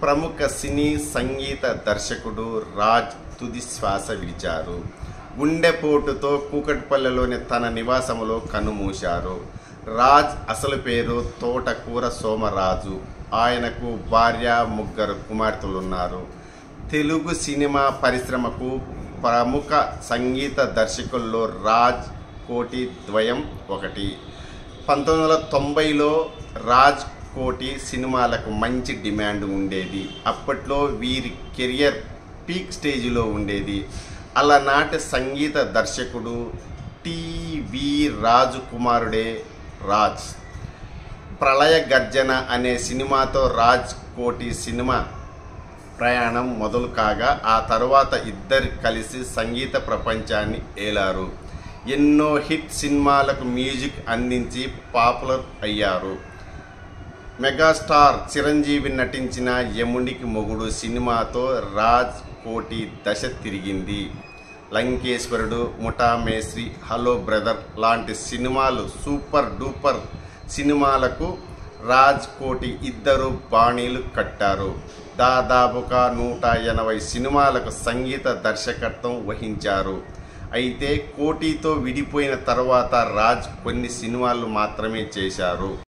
ప్రముఖ సినీ సంగీత దర్శకుడు రాజ్ తుది శ్వాస విడిచారు గుండెపోటుతో కూకట్పల్లెలోని తన నివాసంలో కన్నుమూశారు రాజ్ అసలు పేరు తోటకూర సోమరాజు ఆయనకు భార్య ముగ్గురు కుమార్తెలున్నారు తెలుగు సినిమా పరిశ్రమకు ప్రముఖ సంగీత దర్శకుల్లో రాజ్ కోటి ద్వయం ఒకటి పంతొమ్మిది వందల తొంభైలో రాజ్ కోటి సినిమాలకు మంచి డిమాండ్ ఉండేది అప్పట్లో వీరి కెరియర్ పీక్ స్టేజిలో ఉండేది అలనాటి సంగీత దర్శకుడు టివి రాజు కుమారుడే రాజ్ ప్రళయ గర్జన అనే సినిమాతో రాజ్ కోటి సినిమా ప్రయాణం మొదలు కాగా ఆ తర్వాత ఇద్దరు కలిసి సంగీత ప్రపంచాన్ని ఏలారు ఎన్నో హిట్ సినిమాలకు మ్యూజిక్ అందించి పాపులర్ అయ్యారు మెగాస్టార్ చిరంజీవి నటించిన యమునికి మొగుడు సినిమాతో రాజ్ కోటి దశ తిరిగింది లంకేశ్వరుడు ముఠా మేస్త్రి హలో బ్రదర్ లాంటి సినిమాలు సూపర్ డూపర్ సినిమాలకు రాజ్ కోటి ఇద్దరు బాణీలు కట్టారు దాదాపుగా నూట ఎనభై సినిమాలకు సంగీత దర్శకత్వం వహించారు అయితే కోటితో విడిపోయిన తర్వాత రాజ్ కొన్ని సినిమాలు మాత్రమే చేశారు